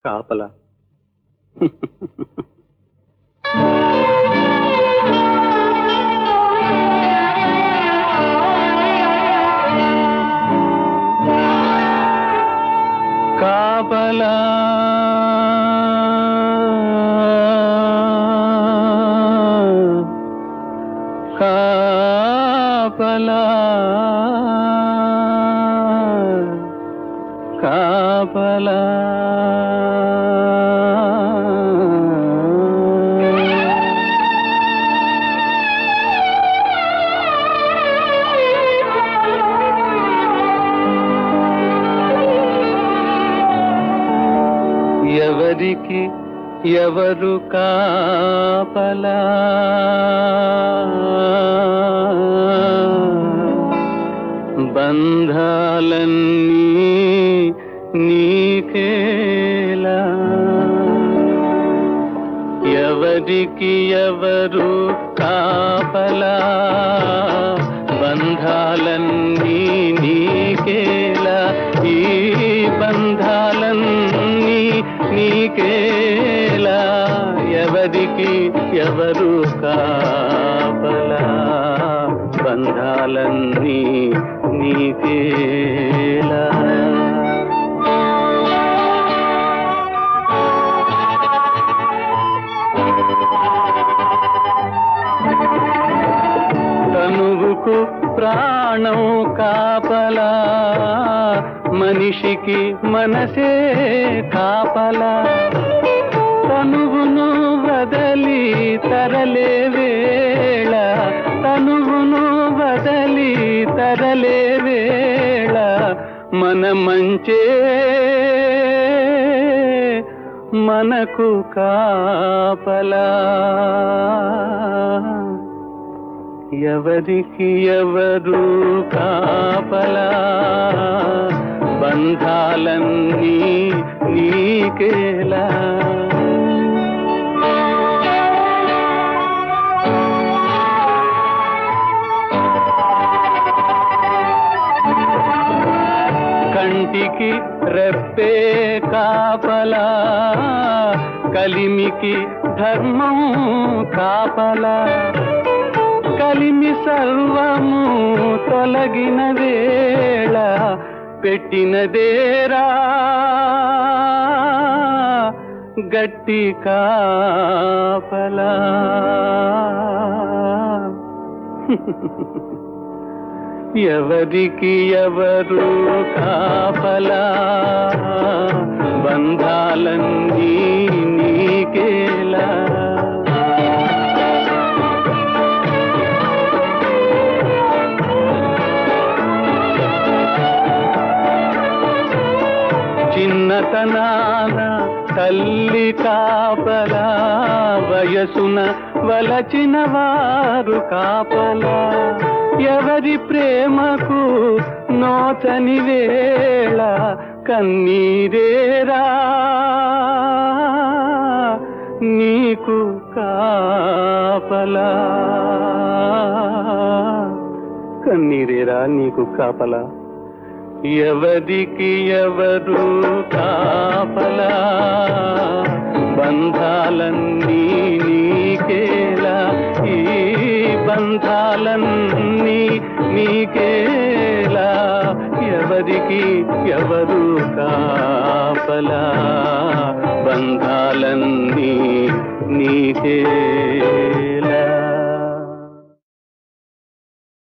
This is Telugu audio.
కాపలా కాపలా కాపలా కాపలా ఎవరికి ఎవరు కాపలా బంధాలన్నీ నీకేలా ఎవరికి ఎవరు కాపలా బంధాలన్నీ నీకేలా ఈ బంధాలన్నీ నీకేలా ఎవరికి ఎవరు కాపలా బంధాలన్నీ నీకేలా తనువుకు ప్రాణం కాపలా మనిషికి మనసే కాపలా తనువును వదలి తరలే వేళ తనువును వదలి తరలే వేళ మన మంచే మనకు కాపలా ఎవరికి ఎవరు కాపలా బంధాలన్నీ నీకేలా కంటికి రెప్పే కాపలా కలిమికి ధర్మం కాపలా కలిమి సర్వము తొలగిన వేళ పెట్టినదేరా గట్టి కాపలా ఎవరికి ఎవరు కాపలా బంధాలన్నీ నీకేలా చిన్నతనాన తల్లి కాపలా వయసున వలచిన వారు కాపలా ఎవరి ప్రేమకు నోచని వేళ కన్నీరేరా నీకు కాపలా కన్నీరేరా నీకు కాపలా ఎవరికి ఎవరు కాపలా బంధాలన్నీ నీకేలా ఈ బంధాలన్నీ నీకేలా ఎవరికి ఎవరు కాపలా బంధాలన్నీ నీకే